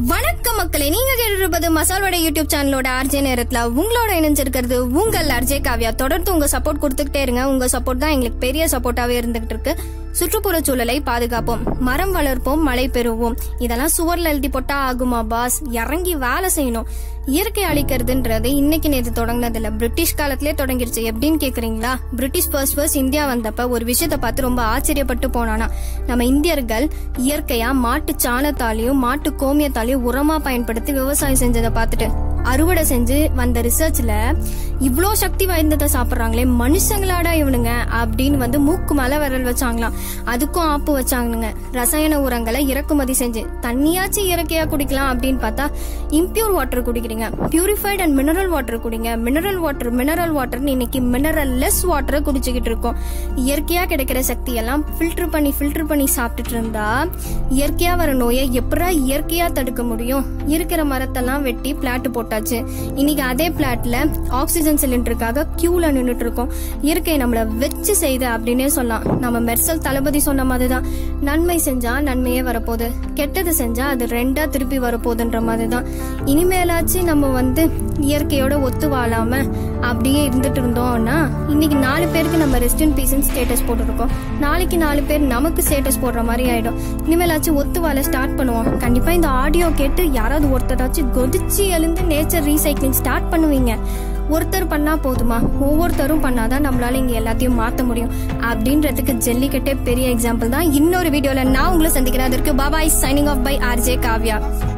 வணக்கம் மக்களே நீங்க கேட்டிருப்பது மசால் வடை யூடியூப் சேனலோட ஆர்ஜே நேரத்துல உங்களோட இணைஞ்சிருக்கிறது உங்கள் ஆர்ஜே காவ்யா தொடர்ந்து உங்க சப்போர்ட் கொடுத்துக்கிட்டே இருங்க உங்க சப்போர்ட் தான் எங்களுக்கு பெரிய சப்போர்ட்டாவே இருந்துகிட்டு இருக்கு சுற்றுப்புற சூழலை பாதுகாப்போம் மரம் வளர்ப்போம் மழை பெறுவோம் இதெல்லாம் சுவர்ல எழுதி போட்டா ஆகுமா பாஸ் இறங்கி வேலை செய்யணும் இயற்கை அழிக்கிறதுன்றது இன்னைக்கு நேற்று தொடங்கினது இல்ல பிரிட்டிஷ் காலத்திலே தொடங்கிருச்சு எப்படின்னு கேக்குறீங்களா பிரிட்டிஷ் ஃபர்ஸ்ட் ஃபர்ஸ்ட் இந்தியா வந்தப்ப ஒரு விஷயத்த பார்த்து ரொம்ப ஆச்சரியப்பட்டு போனானா நம்ம இந்தியர்கள் இயற்கையா மாட்டு சாணத்தாலையும் மாட்டு கோமியத்தாலையும் உரமா பயன்படுத்தி விவசாயம் செஞ்சதை பார்த்துட்டு அறுவடை செஞ்சு வந்த ரிசர்ச்ல இவ்ளோ சக்தி வாய்ந்ததை சாப்பிடுறாங்களே மனுஷங்களாடா இவனுங்க அப்படின்னு வந்து மூக்கு மேல விரல் வச்சாங்களாம் அதுக்கும் ஆப்பு வச்சாங்கங்க ரசாயன உரங்களை இறக்குமதி செஞ்சு தண்ணியாச்சும் இயற்கையா குடிக்கலாம் அப்படின்னு பார்த்தா இம்பியூர் வாட்டர் குடிக்கிறீங்க பியூரிஃபைட் அண்ட் மினரல் வாட்டர் குடிங்க மினரல் வாட்டர் மினரல் வாட்டர்னு இன்னைக்கு மினரல் லெஸ் வாட்டரை குடிச்சுக்கிட்டு இருக்கோம் இயற்கையா கிடைக்கிற சக்தி எல்லாம் ஃபில்டர் பண்ணி ஃபில்டர் பண்ணி சாப்பிட்டுட்டு இருந்தா இயற்கையா வர நோயை எப்படா இயற்கையா தடுக்க முடியும் இருக்கிற மரத்தெல்லாம் வெட்டி பிளாட் போட்டாச்சு இன்னைக்கு அதே பிளாட்ல ஆக்சிஜன் சிலிண்டருக்காக கியூல நின்னுட்டு இருக்கோம் இயற்கை நம்மள வச்சு செய்த அப்படின்னே சொல்லலாம் நம்ம மெர்சல் தளபதி சொன்ன மாதிரிதான் நன்மை செஞ்சா நன்மையே வரப்போகுது கெட்டது செஞ்சா அது ரெண்டா திருப்பி வரப்போகுதுன்ற மாதிரிதான் இனிமேலாச்சும் நம்ம வந்து இயற்கையோட ஒத்து வாழாம அப்படியே இருந்துட்டு இருந்தோம்னா இன்னைக்கு நாலு பேருக்கு நம்ம ரெஸ்ட் இன் பீஸ்னு ஸ்டேட்டஸ் போட்டுருக்கோம் நாளைக்கு நாலு பேர் நமக்கு ஸ்டேட்டஸ் போடுற மாதிரி ஆயிடும் இனிமேலாச்சும் ஒத்து வாழ ஸ்டார்ட் பண்ணுவோம் கண்டிப்பா இந்த ஆடியோ கேட்டு யாராவது ஒருத்தராச்சும் கொதிச்சு எழுந்து நேச்சர் ரீசைக்ளிங் ஸ்டார்ட் பண்ணுவீங்க ஒருத்தர் பண்ணா போதுமா ஒவ்வொருத்தரும் பண்ணாதான் நம்மளால இங்க எல்லாத்தையும் மாத்த முடியும் அப்படின்றதுக்கு ஜல்லிக்கட்டே பெரிய எக்ஸாம்பிள் தான் இன்னொரு வீடியோல நான் உங்களை சந்திக்கிறேன் அதற்கு bye bye signing off by RJ Kavya